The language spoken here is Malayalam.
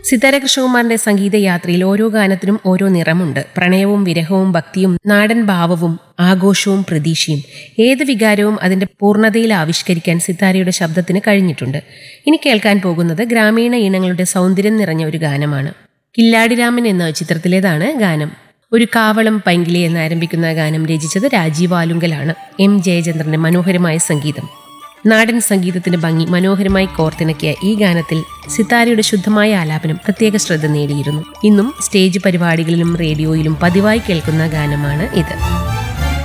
സിതാര കൃഷ്ണകുമാറിന്റെ സംഗീതയാത്രയിൽ ഓരോ ഗാനത്തിനും ഓരോ നിറമുണ്ട് പ്രണയവും വിരഹവും ഭക്തിയും നാടൻ ഭാവവും ആഘോഷവും പ്രതീക്ഷയും ഏത് വികാരവും അതിന്റെ പൂർണ്ണതയിൽ ആവിഷ്കരിക്കാൻ സിതാരയുടെ ശബ്ദത്തിന് കഴിഞ്ഞിട്ടുണ്ട് ഇനി കേൾക്കാൻ പോകുന്നത് ഗ്രാമീണ ഈണങ്ങളുടെ സൗന്ദര്യം നിറഞ്ഞ ഒരു ഗാനമാണ് കില്ലാടിരാമൻ എന്ന ചിത്രത്തിലേതാണ് ഗാനം ഒരു കാവളം പൈങ്കിളി എന്നാരംഭിക്കുന്ന ഗാനം രചിച്ചത് രാജീവ് ആലുങ്കലാണ് എം ജയചന്ദ്രന്റെ മനോഹരമായ സംഗീതം നാടൻ സംഗീതത്തിന്റെ ഭംഗി മനോഹരമായി കോർത്തിണക്കിയ ഈ ഗാനത്തിൽ സിതാരയുടെ ശുദ്ധമായ ആലാപനം പ്രത്യേക ശ്രദ്ധ നേടിയിരുന്നു ഇന്നും സ്റ്റേജ് പരിപാടികളിലും റേഡിയോയിലും പതിവായി കേൾക്കുന്ന ഗാനമാണ് ഇത്